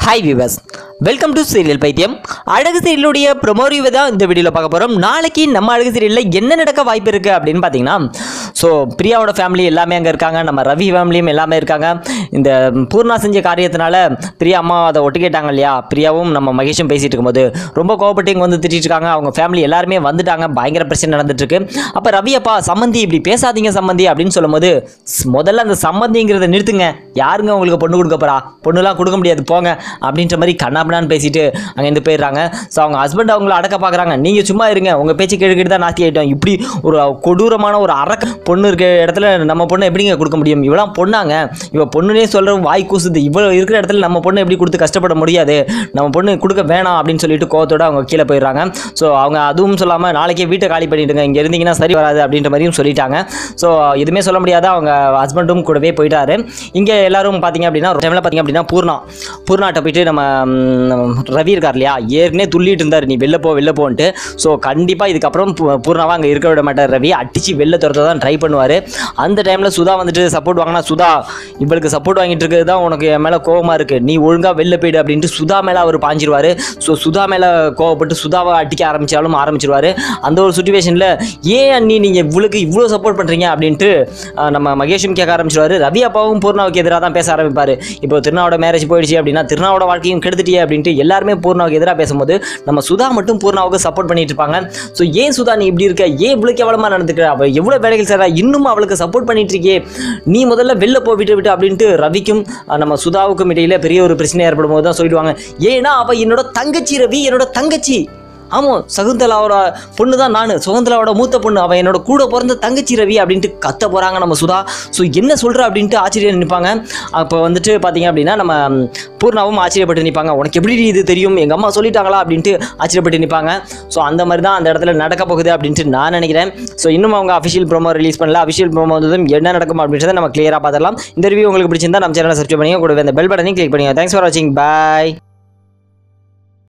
hi viewers welcome to serial பைத்தியம் Azhagu சீரியலுடைய promo review தான் இந்த வீடியோவில் பார்க்க போகிறோம் நாளைக்கு நம்ம அழகு சீரியலில் என்ன நடக்க வாய்ப்பு இருக்குது அப்படின்னு பார்த்தீங்கன்னா ஸோ பிரியாவோட ஃபேமிலி எல்லாமே அங்கே இருக்காங்க நம்ம ரவி ஃபேமிலியும் எல்லாமே இருக்காங்க இந்த பூர்ணா செஞ்ச காரியத்தினால பிரியா அம்மா அதை ஒட்டுக்கேட்டாங்க இல்லையா பிரியாவும் நம்ம மகேஷும் பேசிட்டு இருக்கும்போது ரொம்ப கோவப்பட்டு இங்கே வந்து திட்டிட்டு இருக்காங்க அவங்க ஃபேமிலி எல்லாருமே வந்துட்டாங்க பயங்கர பிரச்சனை நடந்துட்டு இருக்கு அப்போ ரவி அப்பா சம்மந்தி இப்படி பேசாதீங்க சம்மந்தி அப்படின்னு சொல்லும்போது ஸ்- முதல்ல அந்த சம்மந்திங்கிறத நிறுத்துங்க யாருங்க உங்களுக்கு பொண்ணு கொடுக்க போறா பொண்ணுலாம் கொடுக்க முடியாது போங்க அப்படின்ற மாதிரி கண்ணாபினான்னு பேசிட்டு அங்கேருந்து போயிடுறாங்க ஸோ அவங்க ஹஸ்பண்ட் அவங்கள அடக்க பார்க்குறாங்க நீங்கள் சும்மா இருங்க உங்கள் பேச்சு கேட்டுக்கிட்டு தான் நாஸ்தி ஆகிட்டோம் இப்படி ஒரு கொடூரமான ஒரு அரக்க பொண்ணு இருக்க இடத்துல நம்ம பொண்ணை எப்படிங்க கொடுக்க முடியும் இவளாம் பொண்ணாங்க இவ பொண்ணுனே சொல்கிற வாய் கூசுது இவ்வளோ இருக்கிற இடத்துல நம்ம பொண்ணை எப்படி கொடுத்து கஷ்டப்பட முடியாது நம்ம பொண்ணு கொடுக்க வேணாம் அப்படின்னு சொல்லிட்டு கோவத்தோட அவங்க கீழே போயிடுறாங்க ஸோ அவங்க அதுவும் சொல்லாமல் நாளைக்கே வீட்டை காலி பண்ணிடுங்க இங்கே இருந்தீங்கன்னா சரி வராது அப்படின்ற மாதிரியும் சொல்லிட்டாங்க ஸோ எதுவுமே சொல்ல முடியாத அவங்க ஹஸ்பண்டும் கூடவே போயிட்டாரு இங்கே எல்லாரும் பார்த்தீங்க அப்படின்னா ஒரு டைமில் பார்த்தீங்க அப்படின்னா பூர்ணா பூர்ணாட்ட போயிட்டு நம்ம ம், ரவி இருக்கார் இல்லையா ஏற்கனவே துள்ளிட்டு இருந்தார் நீ வெளில போ வெளில போன்ட்டு ஸோ கண்டிப்பாக இதுக்கப்புறம் பூ- பூர்ணாவை அங்கே இருக்க விட மாட்டார் ரவி அடிச்சு வெளில துரத்த தான் ட்ரை பண்ணுவார் அந்த டைமில் சுதா வந்துட்டு சப்போர்ட் வாங்கினா சுதா இவளுக்கு சப்போர்ட் வாங்கிட்டு இருக்கிறது தான் உனக்கு என் மேலே கோவமாக இருக்குது நீ ஒழுங்காக வெளில போயிடு அப்படின்ட்டு சுதா மேலே அவர் பாஞ்சிருவார் ஸோ சுதா மேலே கோவப்பட்டு சுதாவை அடிக்க ஆரம்பிச்சாலும் ஆரம்பிச்சிருவார் அந்த ஒரு சுச்சுவேஷனில் ஏன் அண்ணி நீங்கள் இவளுக்கு இவ்வளோ சப்போர்ட் பண்ணுறீங்க அப்படின்ட்டு அஹ், நம்ம மகேஷும் கேட்க ஆரம்பிச்சிருவாரு ரவி அப்பாவும் பூர்ணாவுக்கு எதிராக தான் பேச ஆரம்பிப்பார் இப்போ திருநாவோட மேரேஜ் போயிடுச்சு அப்படின்னா திருநாவோட வாழ்க்கையும் கெடுத்துட்டியே அப்படின்ட்டு எல்லாருமே பூர்ணாவுக்கு எதிராக பேசும்போது நம்ம சுதா மட்டும் பூர்ணாவுக்கு சப்போர்ட் பண்ணிட்டு இருப்பாங்க ஸோ ஏன் சுதா நீ இப்படி இருக்க ஏன் இவ்வளோ கேவலமாக நடந்துக்கிற அவள் எவ்வளோ வேலைகள் செய்றா இன்னும் அவளுக்கு சப்போர்ட் பண்ணிட்டு இருக்கியே நீ முதல்ல வெளில போ விட்டு விட்டு அப்படின்ட்டு ரவிக்கும் அஹ், நம்ம சுதாவுக்கும் இடையில பெரிய ஒரு பிரச்சனை ஏற்படும் போது தான் சொல்லிடுவாங்க ஏன்னா அவள் என்னோட தங்கச்சி ரவி என்னோட தங்கச்சி ஆமாம் சகுந்தலாவோட பொண்ணு தான் நான் சுகந்தலாவோட மூத்த பொண்ணு அவன் என்னோட கூட பிறந்த தங்கச்சி ரவி அப்படின்ட்டு கத்த போகிறாங்க நம்ம சுதா ஸோ என்ன சொல்கிற அப்படின்ட்டு ஆச்சரியம் நிற்பாங்க அப்போ வந்துட்டு பார்த்தீங்க அப்படின்னா நம்ம ம், பூர்ணாவும் ஆச்சரியப்பட்டு நிற்பாங்க உனக்கு எப்படி இது தெரியும் எங்கள் அம்மா சொல்லிட்டாங்களா அப்படின்ட்டு ஆச்சரியப்பட்டு நிற்பாங்க ஸோ அந்த மாதிரி தான் அந்த இடத்துல நடக்க போகுது அப்படின்ட்டு நான் நினைக்கிறேன் ஸோ இன்னும் அவங்க அஃபிஷியல் ப்ரோமோ ரிலீஸ் பண்ணல அஃபிஷியல் ப்ரோமோ வந்ததும் என்ன நடக்கும் அப்படின்றத நம்ம கிளியராக பார்த்துடலாம் இந்த ரிவ்யூ உங்களுக்கு பிடிச்சிருந்தா நம்ம சேனலை சப்ஸ்கிரைப் பண்ணி கூட அந்த பெல் பட்டனையும் கிளிக் பண்ணுங்க தேங்க்ஸ் ஃபார் வாட்சிங் பாய்